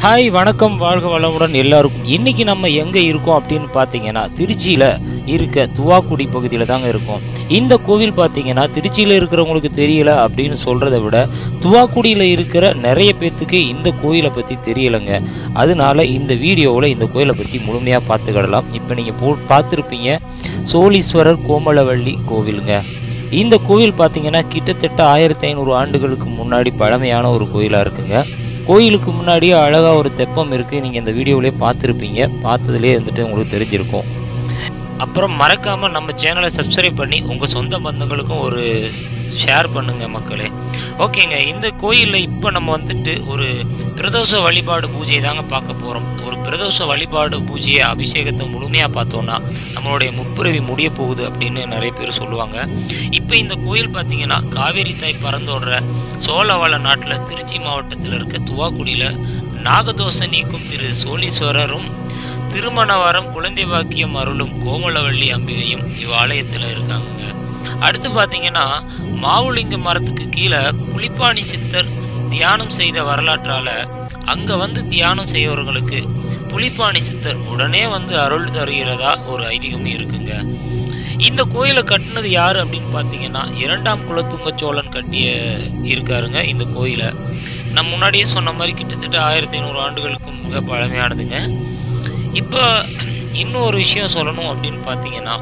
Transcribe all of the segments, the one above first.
Hi வணக்கம் வாழ்க வளமுடன் எல்லாருக்கும் இன்னைக்கு நம்ம எங்கே இருக்கோம் அப்படின்னு பார்த்தீங்கன்னா திருச்சியில் இருக்க துவாக்குடி பகுதியில் தாங்க இருக்கோம் இந்த கோவில் பார்த்தீங்கன்னா திருச்சியில் இருக்கிறவங்களுக்கு தெரியல அப்படின்னு சொல்கிறத விட துவாக்குடியில் இருக்கிற நிறைய பேர்த்துக்கு இந்த கோயிலை பற்றி தெரியலைங்க அதனால இந்த வீடியோவில் இந்த கோயிலை பற்றி முழுமையாக பார்த்துக்கிடலாம் இப்போ நீங்கள் போ பார்த்துருப்பீங்க சோழீஸ்வரர் கோமலவள்ளி கோவிலுங்க இந்த கோவில் பார்த்தீங்கன்னா கிட்டத்தட்ட ஆயிரத்தி ஐநூறு ஆண்டுகளுக்கு முன்னாடி பழமையான ஒரு கோயிலாக இருக்குங்க கோயிலுக்கு முன்னாடியே அழகாக ஒரு தெப்பம் இருக்குது நீங்கள் இந்த வீடியோவிலே பார்த்துருப்பீங்க பார்த்ததுலேயே வந்துட்டு உங்களுக்கு தெரிஞ்சிருக்கும் அப்புறம் மறக்காமல் நம்ம சேனலை சப்ஸ்கிரைப் பண்ணி உங்கள் சொந்த பந்தங்களுக்கும் ஒரு ஷேர் பண்ணுங்க மக்களே ஓகேங்க இந்த கோயிலில் இப்போ நம்ம வந்துட்டு ஒரு பிரதோஷ வழிபாடு பூஜையை தாங்க பார்க்க போகிறோம் ஒரு பிரதோஷ வழிபாடு பூஜையை அபிஷேகத்தை முழுமையாக பார்த்தோன்னா நம்மளுடைய முப்பிறவி முடிய போகுது அப்படின்னு நிறைய பேர் சொல்லுவாங்க இப்போ இந்த கோயில் பார்த்தீங்கன்னா காவேரி தாய் பறந்தோடுற சோழவள நாட்டில் திருச்சி மாவட்டத்தில் இருக்க துவாக்குடியில் நாகதோஷ நீக்கும் திரு சோழீஸ்வரரும் திருமணவரம் குழந்தை பாக்கியம் அருளும் கோமலவள்ளி அம்பிகையும் இவ்வாலயத்தில் இருக்காங்க அடுத்து பார்த்தீங்கன்னா மாவுளிங்க மரத்துக்கு கீழே புலிப்பாணி சித்தர் தியானம் செய்த வரலாற்றால அங்க வந்து தியானம் செய்யறவங்களுக்கு புலிப்பாணி சித்தர் உடனே வந்து அருள் தருகிறதா ஒரு ஐதீகம் இருக்குங்க இந்த கோயிலை கட்டினது யாரு அப்படின்னு பார்த்தீங்கன்னா இரண்டாம் குலத்துங்க சோழன் கட்டிய இருக்காருங்க இந்த கோயிலை நான் முன்னாடியே சொன்ன மாதிரி கிட்டத்தட்ட ஆயிரத்தி ஐநூறு ஆண்டுகளுக்கு மிக பழமையானதுங்க இப்போ இன்னும் ஒரு விஷயம் சொல்லணும் அப்படின்னு பார்த்தீங்கன்னா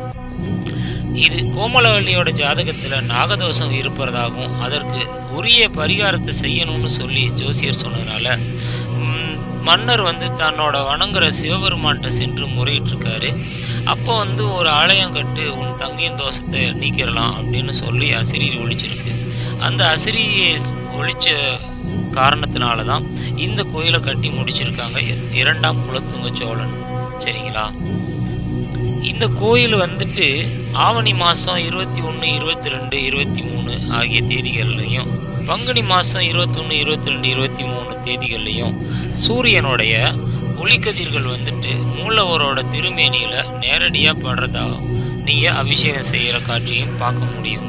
இது கோமலவல்லியோட ஜாதகத்தில் நாகதோஷம் இருப்பதாகவும் அதற்கு உரிய பரிகாரத்தை செய்யணும்னு சொல்லி ஜோசியர் சொன்னதுனால ம், மன்னர் வந்து தன்னோட வணங்குற சிவபெருமான்கிட்ட சென்று முறையிட்டிருக்காரு அப்போ வந்து ஒரு ஆலயம் கட்டு உன் தங்கையின் தோஷத்தை நீக்கிடலாம் அப்படின்னு சொல்லி அசிரியை ஒழிச்சிருக்கு அந்த அசிரியை ஒழிச்ச காரணத்தினால தான் இந்த கோயிலை கட்டி முடிச்சிருக்காங்க இ- இரண்டாம் குலத்துங்க சோழன் சரிங்களா இந்த கோயில் வந்துட்டு ஆவணி மாதம் இருபத்தி ஒன்று இருபத்தி ரெண்டு இருபத்தி மூணு ஆகிய தேதிகள்லையும் பங்குனி மாதம் இருபத்தொன்று இருபத்தி ரெண்டு இருபத்தி மூணு தேதிகள்லையும் சூரியனுடைய ஒளிக்கதிர்கள் வந்துட்டு மூலவரோட திருமேனியில் நேரடியாக படுறதா நீங்கள் அபிஷேகம் செய்கிற காட்சியும் பார்க்க முடியுங்க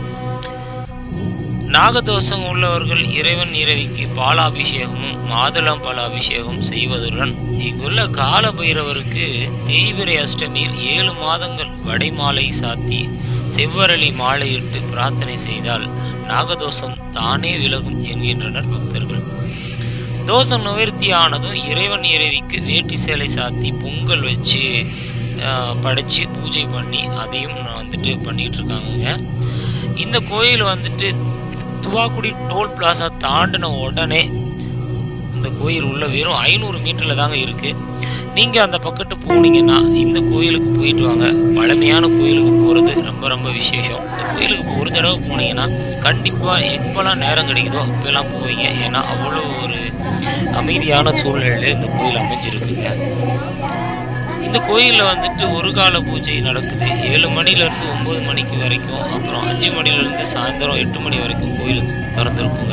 நாகதோஷம் உள்ளவர்கள் இறைவன் இரவிக்கு பாலாபிஷேகமும் மாதுளம் பல அபிஷேகம் செய்வதுடன் இங்குள்ள கால பைரவருக்கு தேய்பிரை அஷ்டமியில் ஏழு மாதங்கள் வடைமாலை சாத்தி செவ்வரளி மாலையிட்டு பிரார்த்தனை செய்தால் நாகதோஷம் தானே விலகும் என்கின்றனர் பக்தர்கள் தோஷம் நிவர்த்தி ஆனதும் இறைவன் இறைவிக்கு வேட்டி சேலை சாத்தி பொங்கல் வச்சு ஆஹ், படைச்சு பூஜை பண்ணி அதையும் வந்துட்டு பண்ணிட்டு இருக்காங்கங்க இந்த கோயில் வந்துட்டு துவாக்குடி டோல் பிளாசா தாண்டின உடனே இந்த கோயில் உள்ள வெறும் ஐநூறு மீட்டரில் தாங்க இருக்கு நீங்கள் அந்த பக்கத்து போனீங்கன்னா இந்த கோயிலுக்கு போயிட்டு வாங்க பழமையான கோயிலுக்கு போகிறது ரொம்ப ரொம்ப விசேஷம் இந்த கோயிலுக்கு ஒரு தடவை போனீங்கன்னா கண்டிப்பாக எப்போல்லாம் நேரம் கிடைக்குதோ அப்போல்லாம் போவீங்க ஏன்னா அவ்வளோ ஒரு அமைதியான சூழ்நிலையில் இந்த கோயில் அமைஞ்சிருக்குங்க இந்த கோயிலில் வந்துட்டு ஒரு கால பூஜை நடக்குது ஏழு மணிலேருந்து ஒம்பது மணிக்கு வரைக்கும் அப்புறம் அஞ்சு மணிலேருந்து சாயந்தரம் எட்டு மணி வரைக்கும் கோயில் திறந்துருக்குங்க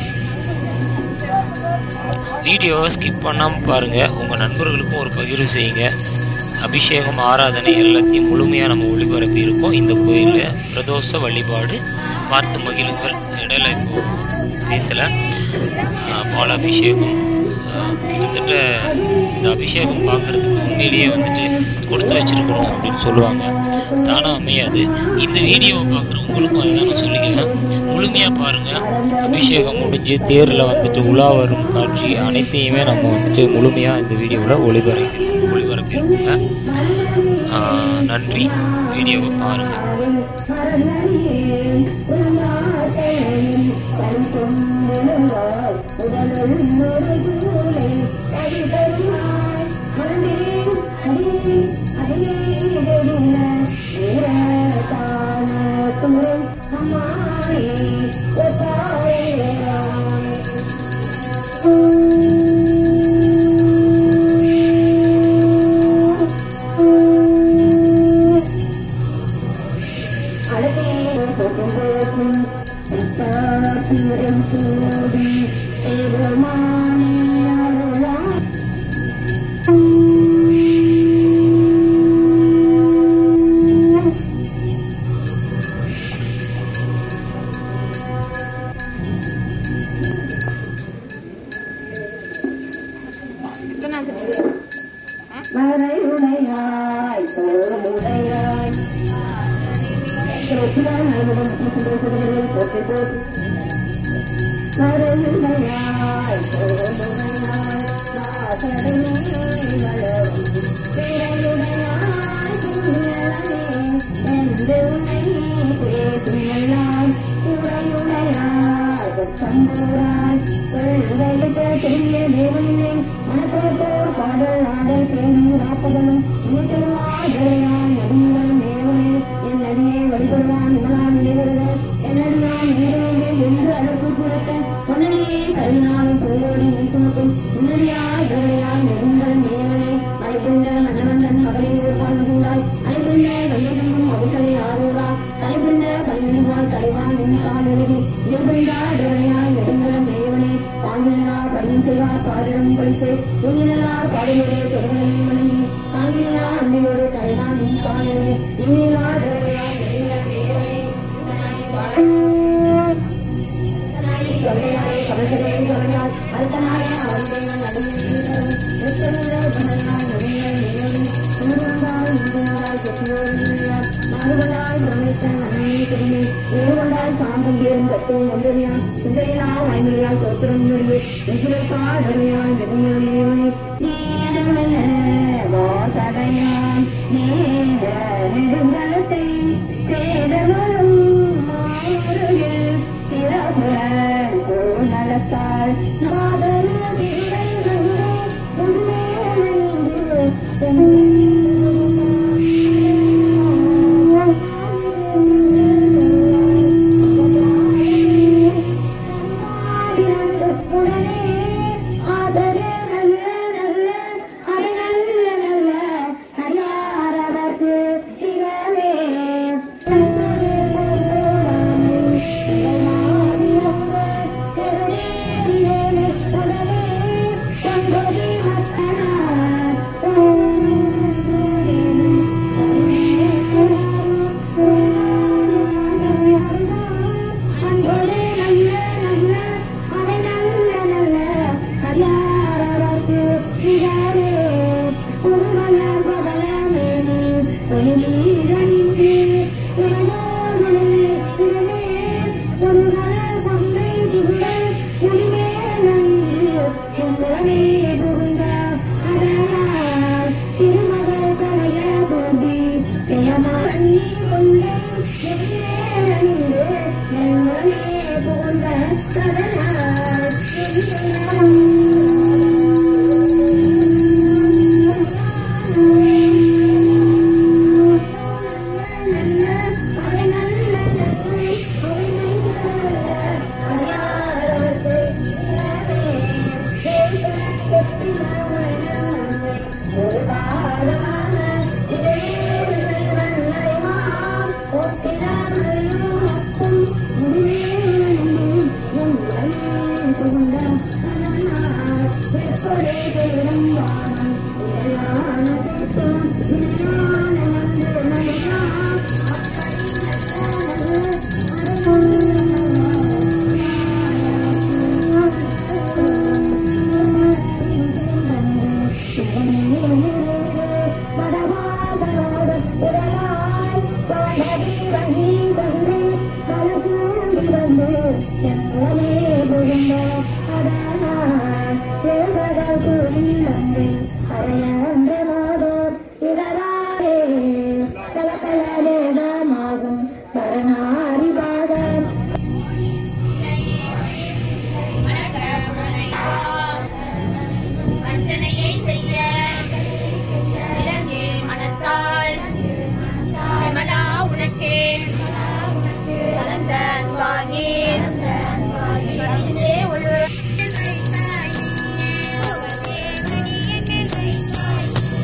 வீடியோவை ஸ்கிப் பண்ணாமல் பாருங்கள் உங்கள் நண்பர்களுக்கும் ஒரு பகிர்வு செய்யுங்க அபிஷேகம் ஆராதனை எல்லாத்தையும் முழுமையாக நம்ம ஒளிபரப்பி இருக்கோம் இந்த கோயிலில் பிரதோஷ வழிபாடு பார்த்து மகிழுங்கள் இடையில இப்போ பேசலை பால் அபிஷேகம் ஆஹ், கிட்டத்தட்ட இந்த அபிஷேகம் பார்க்குறதுக்கு உண்மையிலேயே வந்துட்டு கொடுத்து வச்சிருக்கணும் அப்படின்னு சொல்லுவாங்க தானாக அமையாது இந்த வீடியோவை பார்க்குற உங்களுக்கும் அதுதான் நான் சொல்லிக்கிறேன் முழுமையாக பாருங்கள் அபிஷேகம் முடிஞ்சு தேரில் வந்துட்டு உலா வரும் காட்சி அனைத்தையுமே நம்ம வந்துட்டு முழுமையாக இந்த வீடியோவில் ஒளிபரப்பி ஒளிபரப்பியிருக்கோங்க ஆஹ், நன்றி வீடியோவை பாருங்கள் மறையுடையாய் தோளுடையாய் போற்றி போற்றி மறையுடையாய் தோளுடையாய் வாசடையே வளரும் திரையுடையாய் புண்ணியனே என்று உன்னை பேசுமெல்லாம் உடையுடையாய் சம்பூராய் உடையிட்ட தெரிய தேவனிலே மனத்தோர் பாடல் ஆடல் பேணும் ராப்பகலும் நீட்டருவாய் நடுங்கள் தேவனே என் அடியை வழிபடுவான் இவளால் நிலைவருக என்னடியான் நீரோடு என்று அதற்கு புறத்த பொன்னடியே கருணாலும் போவோடி நீ சுமக்கும் முன்னடியாய் கருணையாய் நெடுங்கள் தேவனே அழைக்கின்ற மன்னவந்தன் மகளை ஊர்வாழ்ந்து கூடாய் அழைக்கின்ற வெள்ளதமும் அவசரை ஆரூரா தலைபிருந்த கல்விவாள் தலைவான் நின் கால் எழுதி இயல்பிருந்தா கருணையாய் நெடுங்கள் தேவனே பாங்கினார் பரியும் செய்வார் பாடிடம் படித்து உயிரினார் பாடுகளே பெருமலை மணி காங்கினா அன்னையோடு தலைவான் நின் கால் எழுதி இனினார் கருணையாய் நெடுங்கள் தேவனே இதனாய் பாட சரணாரிபாதம் வஞ்சனையை செய்ய இலங்கை மனத்தாள் கமலா உனக்கே கலந்த அன்பாகி பரிசிலே உள்ள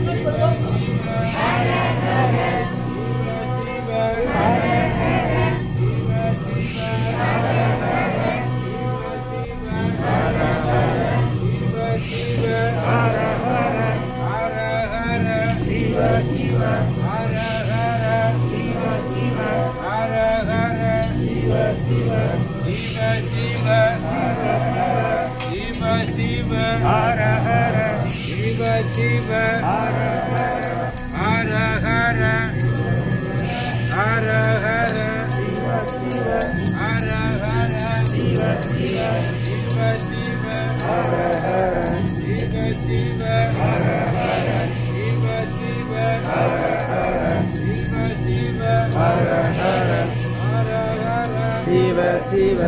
சிவ சிவ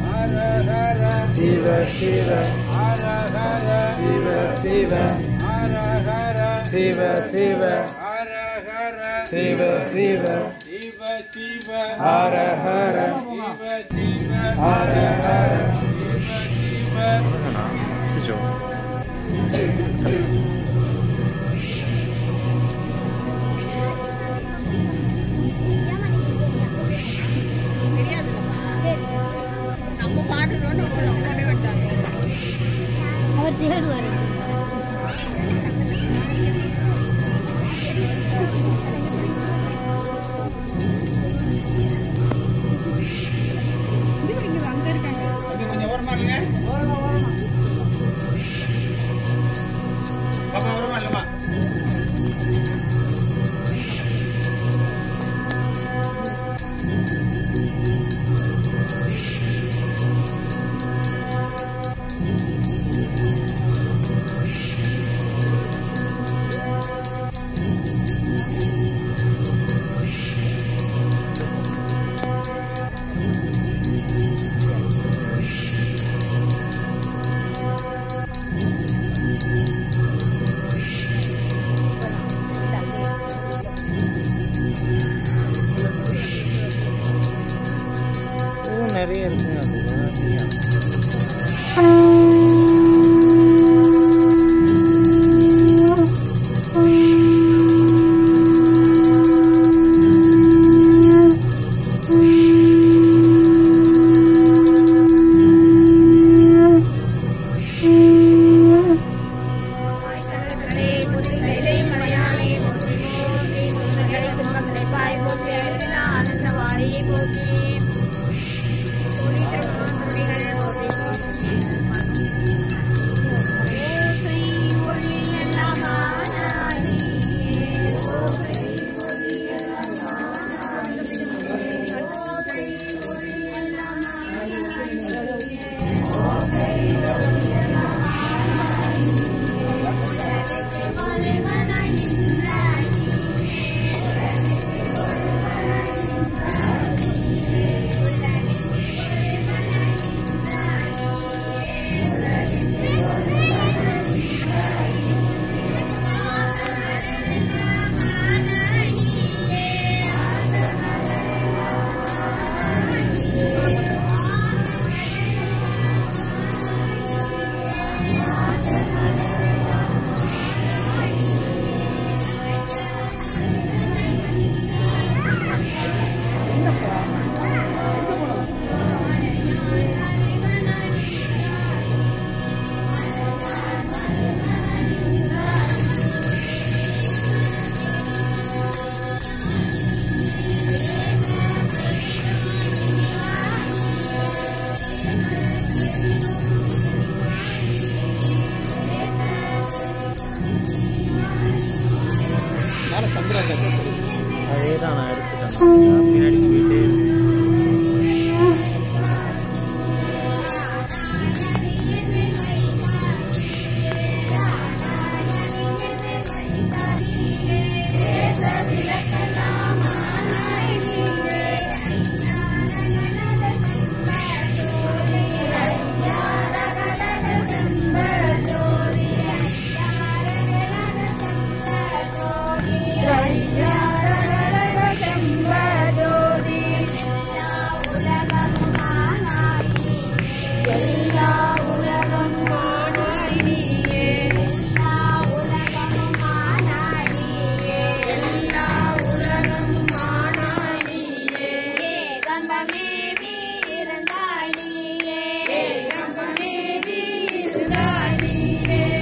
சிவ சிவ சிவ சிவ சிவ சிவ சிவ சிவ ஹர ஹர ஹர ஹர நம்ம பாடுறோன்னு உடனே விட்டாங்க அவர் தேடுவார் கொஞ்சம் ஓரமா இல்லைங்க பாப்பா ஓரமா இல்லம்மா நிறைய இருக்குங்க கடற்கரை போற்றி கைலை மலையானே போற்றி போற்றி சுந்தரகடை துன்பம் கிடைப்பாய் போற்றி அருளிலா ஆனந்த வாரியை போற்றி கோடிட்ட குணத்துறைகள் போற்றி ஓசை ஒளி எல்லாம் ஆனாயே ஓசை ஒளி எல்லாம் ஆனாயே ஓசை ஒளி எல்லாம் ஆனாயே அதே தான் நான் எடுத்துட்டேன் பின்னாடி போயிட்டே இருக்கேன். Yeah. சிவே